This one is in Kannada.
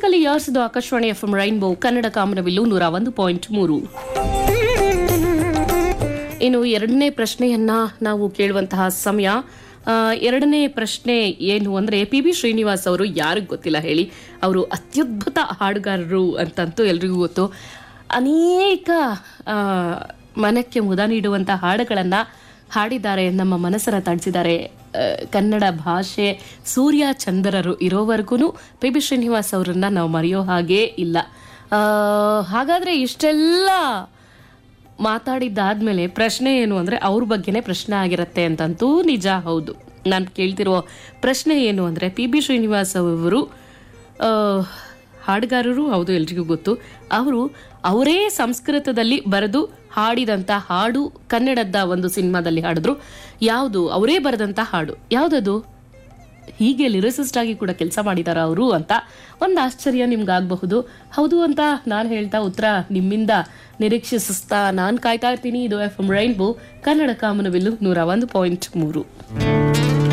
ಮ್ಯೂಸಿಕಲಿ ಯಾರ್ಸ್ದು ಆಕಾಶವಾಣಿ ಎಫ್ ರೈನ್ಬೋ ಕನ್ನಡ ಕಾಮನಬಿಲ್ಲು ನೂರ ಒಂದು ಪಾಯಿಂಟ್ ಮೂರು ಇನ್ನು ಎರಡನೇ ಪ್ರಶ್ನೆಯನ್ನ ನಾವು ಕೇಳುವಂತಹ ಸಮಯ ಆ, ಎರಡನೇ ಪ್ರಶ್ನೆ ಏನು ಅಂದ್ರೆ ಪಿ ಬಿ ಶ್ರೀನಿವಾಸ್ ಅವರು ಯಾರಿಗ್ ಗೊತ್ತಿಲ್ಲ ಹೇಳಿ ಅವರು ಅತ್ಯದ್ಭುತ ಹಾಡುಗಾರರು ಅಂತಂತೂ ಎಲ್ರಿಗೂ ಗೊತ್ತು ಅನೇಕ ಆ, ಮನಕ್ಕೆ ಮುದ ನೀಡುವಂಥ ಹಾಡುಗಳನ್ನು ಹಾಡಿದ್ದಾರೆ ನಮ್ಮ ಮನಸ್ಸನ್ನು ತಣಿಸಿದ್ದಾರೆ ಆ, ಕನ್ನಡ ಭಾಷೆ ಸೂರ್ಯ ಚಂದ್ರರು ಇರೋವರೆಗೂ ಪಿ ಬಿ ಶ್ರೀನಿವಾಸ್ ಅವರನ್ನ ನಾವು ಮರೆಯೋ ಹಾಗೇ ಇಲ್ಲ ಆ, ಹಾಗಾದ್ರೆ ಇಷ್ಟೆಲ್ಲ ಮಾತಾಡಿದ್ದಾದ್ಮೇಲೆ ಪ್ರಶ್ನೆ ಏನು ಅಂದ್ರೆ ಅವ್ರ ಬಗ್ಗೆನೇ ಪ್ರಶ್ನೆ ಆಗಿರತ್ತೆ ಅಂತಂತೂ ನಿಜ ಹೌದು ನಾನು ಕೇಳ್ತಿರೋ ಪ್ರಶ್ನೆ ಏನು ಅಂದ್ರೆ ಪಿ ಬಿ ಶ್ರೀನಿವಾಸ್ ಅವರು ಆ, ಹಾಡುಗಾರರು ಹೌದು ಎಲ್ರಿಗೂ ಗೊತ್ತು ಅವರು ಅವರೇ ಸಂಸ್ಕೃತದಲ್ಲಿ ಬರೆದು ಹಾಡಿದಂಥ ಹಾಡು ಕನ್ನಡದ ಒಂದು ಸಿನಿಮಾದಲ್ಲಿ ಹಾಡಿದ್ರು ಯಾವುದು ಅವರೇ ಬರೆದಂಥ ಹಾಡು ಯಾವುದದು ಹೀಗೆ ಲಿರಿಸಿಸ್ಟ್ ಆಗಿ ಕೂಡ ಕೆಲಸ ಮಾಡಿದಾರ ಅವರು ಅಂತ ಒಂದು ಆಶ್ಚರ್ಯ ನಿಮ್ಗಾಗಬಹುದು ಹೌದು ಅಂತ ನಾನು ಹೇಳ್ತಾ ಉತ್ತರ ನಿಮ್ಮಿಂದ ನಿರೀಕ್ಷಿಸ್ತಾ ನಾನು ಕಾಯ್ತಾ ಇರ್ತೀನಿ ಇದು ಎಫ್ ಎಂ ರೈನ್ಬೋ ಕನ್ನಡ ಕಾಮನಬಿಲ್ಲು ನೂರ ಒಂದು ಪಾಯಿಂಟ್ ಮೂರು